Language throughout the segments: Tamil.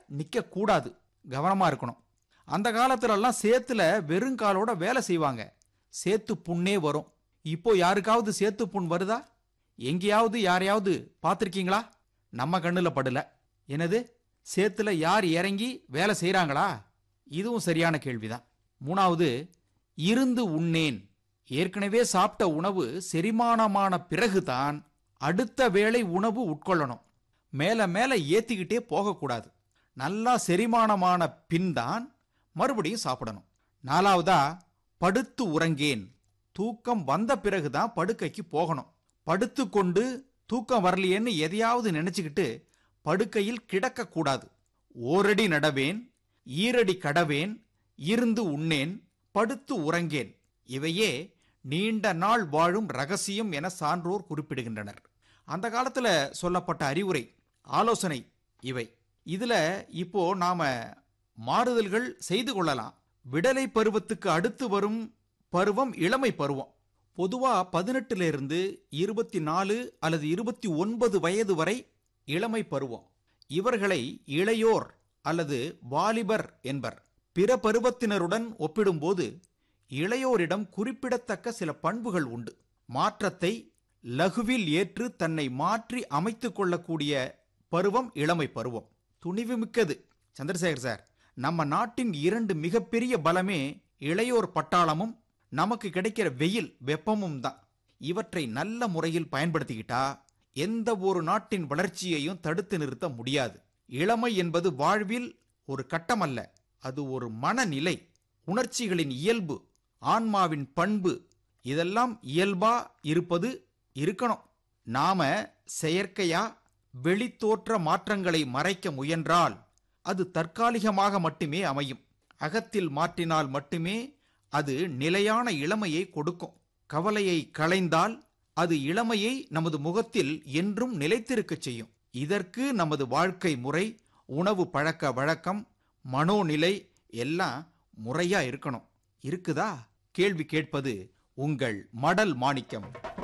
நிக்க கூடாது கவனமா இருக்கணும் அந்த காலத்துல எல்லாம் சேத்துல வெறுங்காலோட வேலை செய்வாங்க சேத்து புண்ணே வரும் இப்போ யாருக்காவது சேத்து புண் வருதா எங்கேயாவது யாரையாவது பார்த்திருக்கீங்களா நம்ம கண்ணுல படல என்னது சேத்துல யார் இறங்கி வேலை செய்றாங்களா இதுவும் சரியான கேள்விதான் மூணாவது இருந்து உண்ணேன் ஏற்கனவே சாப்பிட்ட உணவு செரிமானமான பிறகுதான் அடுத்த வேளை உணவு உட்கொள்ளணும் மேல மேல ஏத்திக்கிட்டே போகக்கூடாது நல்லா செரிமானமான பின் தான் மறுபடியும் சாப்பிடணும் நாலாவதா படுத்து உறங்கேன் தூக்கம் வந்த பிறகுதான் படுக்கைக்கு போகணும் படுத்து கொண்டு தூக்கம் வரலையேன்னு எதையாவது நினைச்சுக்கிட்டு படுக்கையில் கிடக்கக்கூடாது ஓரடி நடவேன் ஈரடி கடவேன் இருந்து உண்ணேன் படுத்து உறங்கேன் இவையே நீண்ட நாள் வாழும் ரகசியம் என சான்றோர் குறிப்பிடுகின்றனர் அந்த காலத்துல சொல்லப்பட்ட அறிவுரை ஆலோசனை இவை இதுல இப்போ நாம மாறுதல்கள் செய்து கொள்ளலாம் விடலை பருவத்துக்கு அடுத்து வரும் பருவம் இளமை பருவம் பொதுவா பதினெட்டுல இருந்து இருபத்தி நாலு அல்லது இருபத்தி ஒன்பது வயது வரை இளமை பருவம் இவர்களை இளையோர் அல்லது வாலிபர் என்பர் பிற பருவத்தினருடன் ஒப்பிடும்போது இளையோரிடம் குறிப்பிடத்தக்க சில பண்புகள் உண்டு மாற்றத்தை லகுவில் ஏற்று தன்னை மாற்றி அமைத்துக் கொள்ளக்கூடிய பருவம் இளமை பருவம் துணிவு மிக்கது சந்திரசேகர் சார் நம்ம நாட்டின் இரண்டு மிகப்பெரிய பலமே இளையோர் பட்டாளமும் நமக்கு கிடைக்கிற வெயில் வெப்பமும் தான் இவற்றை நல்ல முறையில் பயன்படுத்திக்கிட்டா எந்த ஒரு நாட்டின் வளர்ச்சியையும் தடுத்து நிறுத்த முடியாது இளமை என்பது வாழ்வில் ஒரு கட்டமல்ல அது ஒரு மனநிலை உணர்ச்சிகளின் இயல்பு ஆன்மாவின் பண்பு இதெல்லாம் இயல்பா இருப்பது இருக்கணும் நாம செயற்கையா வெளித்தோற்ற மாற்றங்களை மறைக்க முயன்றால் அது தற்காலிகமாக மட்டுமே அமையும் அகத்தில் மாற்றினால் மட்டுமே அது நிலையான இளமையை கொடுக்கும் கவலையை களைந்தால் அது இளமையை நமது முகத்தில் என்றும் நிலைத்திருக்கச் செய்யும் இதற்கு நமது வாழ்க்கை முறை உணவு பழக்க வழக்கம் மனோநிலை எல்லாம் முறையா இருக்கணும் இருக்குதா கேள்வி கேட்பது உங்கள் மடல் மாணிக்கம்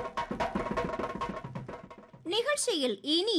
நிகழ்ச்சியில் இனி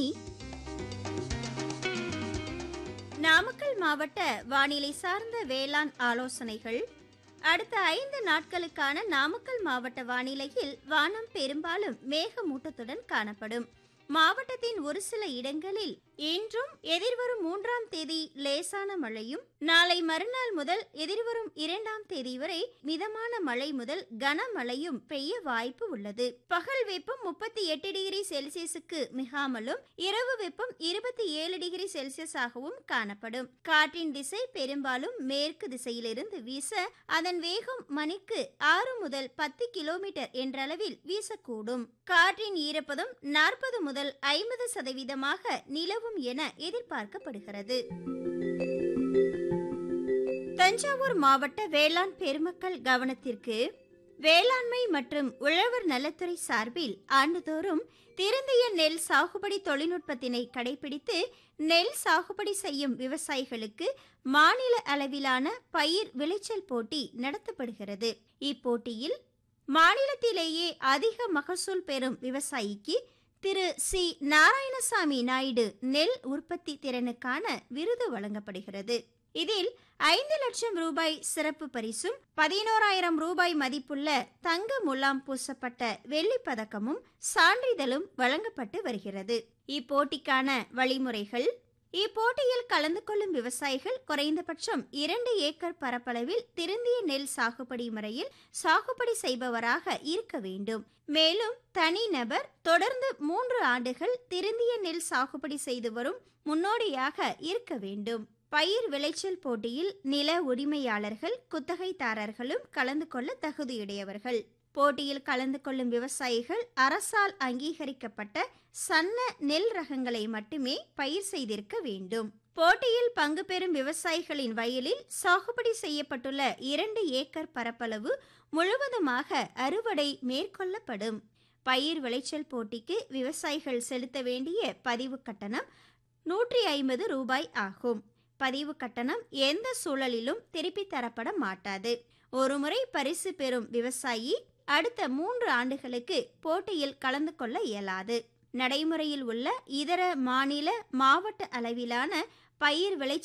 நாமக்கல் மாவட்ட வானிலை சார்ந்த வேளாண் ஆலோசனைகள் அடுத்த ஐந்து நாட்களுக்கான நாமக்கல் மாவட்ட வானிலையில் வானம் பெரும்பாலும் மேகமூட்டத்துடன் காணப்படும் மாவட்டத்தின் ஒரு சில இடங்களில் இன்றும் எதிர்வரும் மூன்றாம் தேதி லேசான மழையும் நாளை மறுநாள் முதல் எதிர்வரும் இரண்டாம் தேதி வரை மிதமான மழை முதல் கனமழையும் பெய்ய வாய்ப்பு உள்ளது பகல் வெப்பம் முப்பத்தி எட்டு டிகிரி செல்சியஸுக்கு மிகாமலும் இரவு வெப்பம் இருபத்தி ஏழு டிகிரி செல்சியஸாகவும் காணப்படும் காற்றின் திசை பெரும்பாலும் மேற்கு திசையிலிருந்து வீச அதன் வேகம் மணிக்கு ஆறு முதல் பத்து கிலோமீட்டர் என்றளவில் வீசக்கூடும் காற்றின் ஈரப்பதம் நாற்பது முதல் ஐம்பது சதவீதமாக நிலவும் என எதிர்பார்க்கப்படுகிறது தஞ்சாவூர் மாவட்ட வேளாண் பெருமக்கள் கவனத்திற்கு வேளாண்மை மற்றும் உழவர் நலத்துறை சார்பில் ஆண்டுதோறும் திருந்திய நெல் சாகுபடி தொழில்நுட்பத்தினை கடைபிடித்து நெல் சாகுபடி செய்யும் விவசாயிகளுக்கு மாநில அளவிலான பயிர் விளைச்சல் போட்டி நடத்தப்படுகிறது இப்போட்டியில் மாநிலத்திலேயே அதிக மகசூல் பெறும் விவசாயிக்கு திரு சி நாராயணசாமி நாயுடு நெல் உற்பத்தி திறனுக்கான விருது வழங்கப்படுகிறது இதில் ஐந்து லட்சம் ரூபாய் சிறப்பு பரிசும் பதினோராயிரம் ரூபாய் மதிப்புள்ள தங்க முலாம் பூசப்பட்ட வெள்ளி பதக்கமும் சான்றிதழும் வழங்கப்பட்டு வருகிறது இப்போட்டிக்கான வழிமுறைகள் இப்போட்டியில் கலந்து கொள்ளும் விவசாயிகள் குறைந்தபட்சம் இரண்டு ஏக்கர் பரப்பளவில் திருந்திய நெல் சாகுபடி முறையில் சாகுபடி செய்பவராக இருக்க வேண்டும் மேலும் தனிநபர் தொடர்ந்து மூன்று ஆண்டுகள் திருந்திய நெல் சாகுபடி செய்து வரும் முன்னோடியாக இருக்க வேண்டும் பயிர் விளைச்சல் போட்டியில் நில உரிமையாளர்கள் குத்தகைதாரர்களும் கலந்து கொள்ள தகுதியுடையவர்கள் போட்டியில் கலந்து கொள்ளும் விவசாயிகள் அரசால் அங்கீகரிக்கப்பட்ட சன்ன நெல் ரகங்களை மட்டுமே பயிர் செய்திருக்க வேண்டும் போட்டியில் பங்கு பெறும் விவசாயிகளின் வயலில் சாகுபடி செய்யப்பட்டுள்ள இரண்டு ஏக்கர் பரப்பளவு முழுவதுமாக அறுவடை மேற்கொள்ளப்படும் பயிர் விளைச்சல் போட்டிக்கு விவசாயிகள் செலுத்த வேண்டிய பதிவு கட்டணம் நூற்றி ஐம்பது ரூபாய் ஆகும் பதிவு கட்டணம் எந்த சூழலிலும் திருப்பி தரப்பட மாட்டாது ஒருமுறை பரிசு பெறும் விவசாயி அடுத்த மூன்று ஆண்டுகளுக்கு போட்டியில் கலந்து கொள்ள இயலாது நடைமுறையில் உள்ள இதர மாநில மாவட்ட அளவிலான பயிர் விளைச்சல்